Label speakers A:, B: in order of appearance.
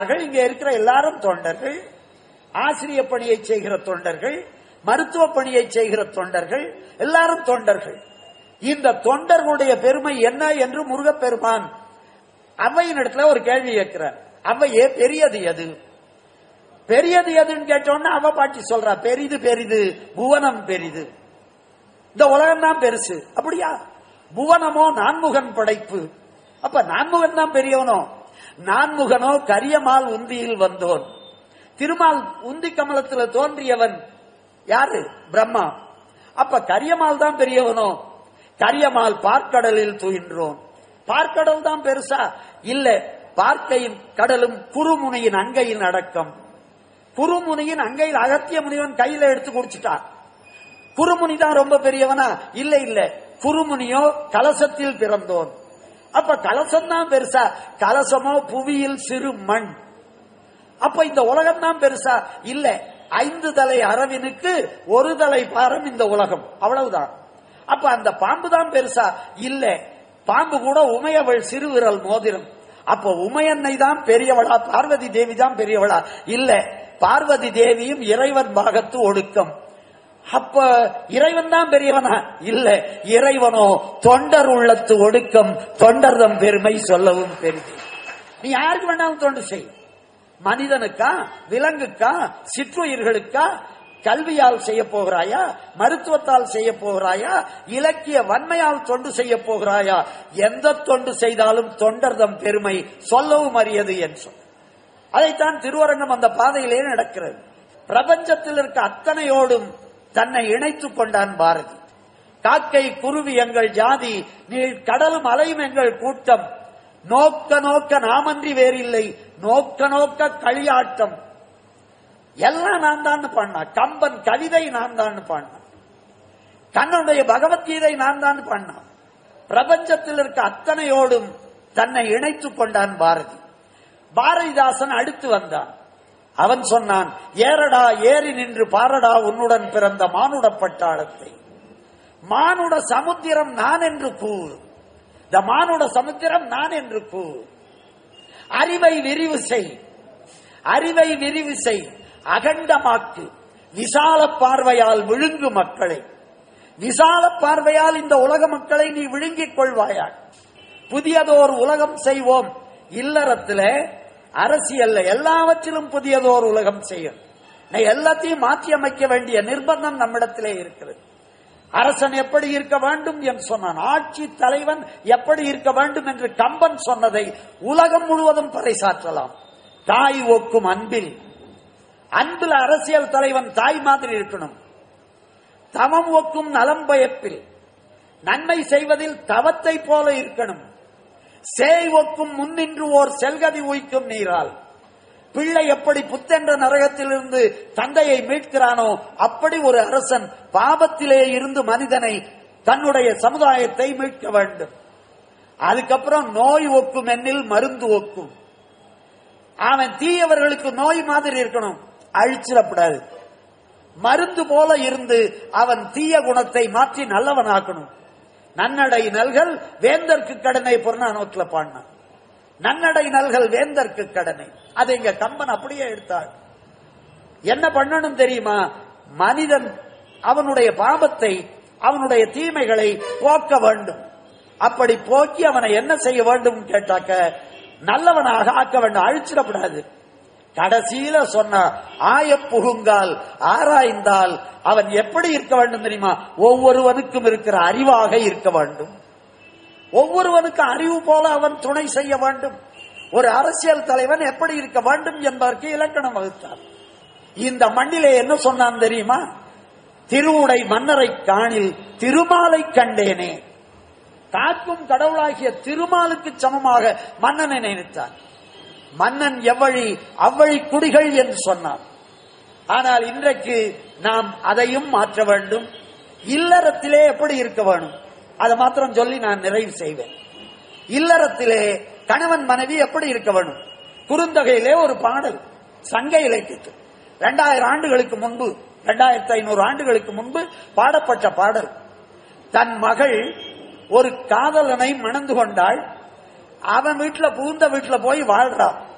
A: அவர்கள் இங்க இருக்கிற எல்லாரும் தொண்டர்கள் ஆசிரிய பணியை செய்கிற தொண்டர்கள் மருத்துவ பணியை செய்கிற தொண்டர்கள் எல்லாரும் தொண்டர்கள் இந்த தொண்டர்களுடைய பெருமை என்ன என்று முருகப்பெருமான் அவ்வையின் இடத்துல ஒரு கேள்வி கேட்கிறார் அவ்வையே பெரியது எது பெரியது எதுன்னு கேட்டோன்னா அவ பாட்டி சொல்றா பெரிது பெரிது புவனம் பெரிது இந்த உலகம் தான் பெருசு அப்படியா புவனமோ நான்முகன் படைப்பு அப்ப நான்முகன் தான் பெரியவனோ நான்முகனோ கரியமால் உந்தியில் வந்தோன் திருமால் உந்தி கமலத்துல தோன்றியவன் யாரு பிரம்மா அப்ப கரியமால் தான் பெரியவனோ கரியமால் பார்க்கடலில் துயின்றோன் பார்க்கடல் தான் பெருசா இல்ல பார்க்கையின் கடலும் குறுமுனையின் அங்கையின் அடக்கம் குறுமுனியின் அங்கையில் அகத்திய முனிவன் கையில எடுத்து குடிச்சிட்டான் குறுமுனி தான் ரொம்ப பெரியவனா இல்ல இல்ல குறுமுனியோ கலசத்தில் பிறந்தோன் அப்ப கலசம் தான் பெருசா கலசமோ புவியில் சிறு மண் அப்ப இந்த உலகம் தான் பெருசா இல்ல ஐந்து தலை அரவினுக்கு ஒரு தலை பாரம் இந்த உலகம் அவ்வளவுதான் அப்ப அந்த பாம்பு தான் பெருசா இல்ல பாம்பு கூட உமையவள் சிறுவிரல் மோதிரம் அப்ப உமையன்னை தான் பெரியவளா பார்வதி தேவி தான் பெரியவளா இல்ல பார்வதி தேவியும் இறைவன் பாகத்து ஒடுக்கம் அப்ப இறைவன் தான் பெரியவனா இல்ல இறைவனோ தொண்டர் உள்ளத்து ஒடுக்கம் தொண்டர்தம் பெருமை சொல்லவும் பெரிது நீ யாருக்கு வேணாலும் தொண்டு செய் மனிதனுக்கா விலங்குக்கா சிற்றுயிர்களுக்கா கல்வியால் செய்ய போகிறாயா மருத்துவத்தால் செய்ய போகிறாயா இலக்கிய வன்மையால் தொண்டு செய்ய போகிறாயா எந்த தொண்டு செய்தாலும் தொண்டர்தம் பெருமை சொல்லவும் அறியது என்று சொல் அதைத்தான் திருவரங்கம் அந்த பாதையிலே நடக்கிறது பிரபஞ்சத்தில் இருக்க அத்தனையோடும் தன்னை இணைத்துக் கொண்டான் பாரதி காக்கை குருவி எங்கள் ஜாதி நீள் கடலும் அலையும் எங்கள் கூட்டம் நோக்க நோக்க நாமன்றி வேறில்லை நோக்க நோக்க களியாட்டம் எல்லாம் நான் தான் பண்ணான் கம்பன் கவிதை நான் தான் பண்ணான் கண்ணனுடைய பகவத்கீதை நான் தான் பண்ணான் பிரபஞ்சத்தில் இருக்க அத்தனையோடும் தன்னை இணைத்துக் கொண்டான் பாரதி பாரதிதாசன் அடுத்து வந்தான் அவன் சொன்னான் ஏறடா ஏறி நின்று பாரடா உன்னுடன் பிறந்த மானுட பட்டாளத்தை மானுட சமுத்திரம் நான் என்று கூறு இந்த மானுட சமுத்திரம் நான் என்று கூறு அறிவை விரிவு செய் அறிவை விரிவு செய் அகண்டமாக்கு விசால பார்வையால் விழுங்கு மக்களை விசால பார்வையால் இந்த உலக மக்களை நீ விழுங்கிக் கொள்வாயாக புதியதோர் உலகம் செய்வோம் இல்லறத்திலே அரசியல்ல எல்லாவற்றிலும் புதியதோர் உலகம் செய்யும் நான் எல்லாத்தையும் மாற்றி அமைக்க வேண்டிய நிர்பந்தம் நம்மிடத்திலே இருக்கிறது அரசன் எப்படி இருக்க வேண்டும் என்று சொன்னான் ஆட்சி தலைவன் எப்படி இருக்க வேண்டும் என்று கம்பன் சொன்னதை உலகம் முழுவதும் பறைசாற்றலாம் தாய் ஒக்கும் அன்பில் அன்பில் அரசியல் தலைவன் தாய் மாதிரி இருக்கணும் தவம் ஒக்கும் நலம் பயப்பில் நன்மை செய்வதில் தவத்தை போல இருக்கணும் சேய் ஒக்கும் முன்னின்று ஓர் செல்கதி உய்க்கும் நீரால் பிள்ளை எப்படி புத்தென்ற நரகத்திலிருந்து தந்தையை மீட்கிறானோ அப்படி ஒரு அரசன் பாபத்திலே இருந்து மனிதனை தன்னுடைய சமுதாயத்தை மீட்க வேண்டும் அதுக்கப்புறம் நோய் ஒக்கும் எண்ணில் மருந்து ஒக்கும் அவன் தீயவர்களுக்கு நோய் மாதிரி இருக்கணும் அழிச்சிடப்படாது மருந்து போல இருந்து அவன் தீய குணத்தை மாற்றி நல்லவனாக்கணும் நன்னடை நல்கள் வேந்தற்கு கடனை புறநானூற்றுல பாடினான் நன்னடை நல்கள் வேந்தற்கு கடனை அதை இங்க கம்பன் அப்படியே எடுத்தாள் என்ன பண்ணணும் தெரியுமா மனிதன் அவனுடைய பாபத்தை அவனுடைய தீமைகளை போக்க வேண்டும் அப்படி போக்கி அவனை என்ன செய்ய வேண்டும் கேட்டாக்க நல்லவனாக ஆக்க வேண்டும் அழிச்சிடப்படாது கடைசியில சொன்ன ஆய புகுங்கால் ஆராய்ந்தால் அவன் எப்படி இருக்க வேண்டும் தெரியுமா ஒவ்வொருவனுக்கும் இருக்கிற அறிவாக இருக்க வேண்டும் ஒவ்வொருவனுக்கும் அறிவு போல அவன் துணை செய்ய வேண்டும் ஒரு அரசியல் தலைவன் எப்படி இருக்க வேண்டும் என்பதற்கு இலக்கணம் வகுத்தார் இந்த மண்ணிலே என்ன சொன்னான் தெரியுமா திருவுடை மன்னரை காணில் திருமாலை கண்டேனே காக்கும் கடவுளாகிய திருமாலுக்கு சமமாக மன்னனை நினைத்தான் மன்னன் எவ்வழி அவ்வழி குடிகள் என்று சொன்னார் ஆனால் இன்றைக்கு நாம் அதையும் மாற்ற வேண்டும் இல்லறத்திலே எப்படி இருக்க வேணும் அதை மாத்திரம் சொல்லி நான் நிறைவு செய்வேன் இல்லறத்திலே கணவன் மனைவி எப்படி இருக்க வேணும் குறுந்தகையிலே ஒரு பாடல் சங்க இலக்கியத்தில் இரண்டாயிரம் ஆண்டுகளுக்கு முன்பு இரண்டாயிரத்தி ஐநூறு ஆண்டுகளுக்கு முன்பு பாடப்பட்ட பாடல் தன் மகள் ஒரு காதலனை மணந்து கொண்டாள் அவன் வீட்டுல புகுந்த வீட்டுல போய் வாழ்றான்